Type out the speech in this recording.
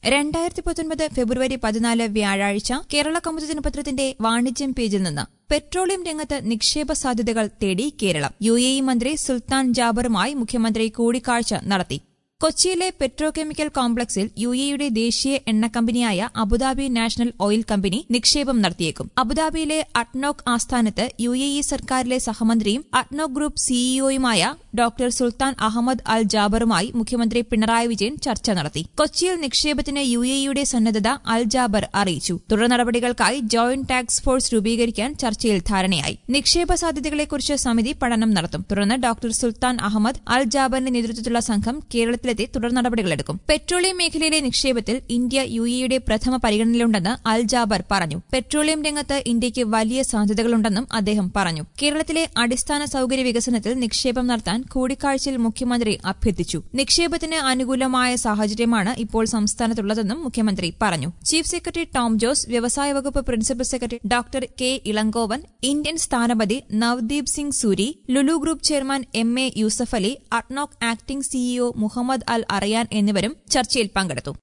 രണ്ടായിരത്തി പത്തൊൻപത് ഫെബ്രുവരി പതിനാല് വ്യാഴാഴ്ച കേരള കൗമുദി ദിനപത്രത്തിന്റെ വാണിജ്യം പേജിൽ നിന്ന് പെട്രോളിയം രംഗത്ത് നിക്ഷേപ സാധ്യതകൾ തേടി കേരളം യു എ ഇ മന്ത്രി സുൽത്താൻ ജാബറുമായി മുഖ്യമന്ത്രി കൂടിക്കാഴ്ച നടത്തി കൊച്ചിയിലെ പെട്രോകെമിക്കൽ കോംപ്ലക്സിൽ യു എയുടെ ദേശീയ എണ്ണ കമ്പനിയായ അബുദാബി നാഷണൽ ഓയിൽ കമ്പനി നിക്ഷേപം നടത്തിയേക്കും അബുദാബിയിലെ അട്നോക് ആസ്ഥാനത്ത് യു എ ഇ സർക്കാരിലെ സഹമന്ത്രിയും അട്നോക് ഗ്രൂപ്പ് സിഇഒയുമായ ഡോക്ടർ സുൽത്താൻ അഹമ്മദ് അൽ ജാബറുമായി മുഖ്യമന്ത്രി പിണറായി വിജയൻ ചർച്ച നടത്തി കൊച്ചിയിൽ നിക്ഷേപത്തിന് യു എ ഇയുടെ സന്നദ്ധത അൽ ജാബർ അറിയിച്ചു തുടർ നടപടികൾക്കായി ജോയിന്റ് ടാക്സ് ഫോഴ്സ് രൂപീകരിക്കാൻ ചർച്ചയിൽ ധാരണയായി നിക്ഷേപ സാധ്യതകളെക്കുറിച്ച് സമിതി പഠനം നടത്തും തുടർന്ന് ഡോക്ടർ സുൽത്താൻ അഹമ്മദ് അൽ ജാബറിന്റെ നേതൃത്വത്തിലുള്ള സംഘം കേരളത്തിലെത്തി തുടർ നടപടികളെടുക്കും പെട്രോളിയം മേഖലയിലെ നിക്ഷേപത്തിൽ ഇന്ത്യ യു എയുടെ പ്രഥമ പരിഗണനയിലുണ്ടെന്ന് അൽ ജാബർ പറഞ്ഞു പെട്രോളിയം രംഗത്ത് ഇന്ത്യയ്ക്ക് വലിയ സാധ്യതകളുണ്ടെന്നും അദ്ദേഹം പറഞ്ഞു കേരളത്തിലെ അടിസ്ഥാന സൌകര്യ വികസനത്തിൽ നിക്ഷേപം നടത്താൻ കൂടിക്കാഴ്ചയിൽ മുഖ്യമന്ത്രി അഭ്യർത്ഥിച്ചു നിക്ഷേപത്തിന് അനുകൂലമായ സാഹചര്യമാണ് ഇപ്പോൾ സംസ്ഥാനത്തുള്ളതെന്നും മുഖ്യമന്ത്രി പറഞ്ഞു ചീഫ് സെക്രട്ടറി ടോം ജോസ് വ്യവസായ വകുപ്പ് principal secretary doctor K Elangovan Indian സ്ഥാനപതി Navdeep Singh Suri Lulu group chairman M A Yusuff Ali ADNOC acting CEO Mohammed Al അറിയാൻ എന്നിവരും ചർച്ചയിൽ പങ്കെടുത്തു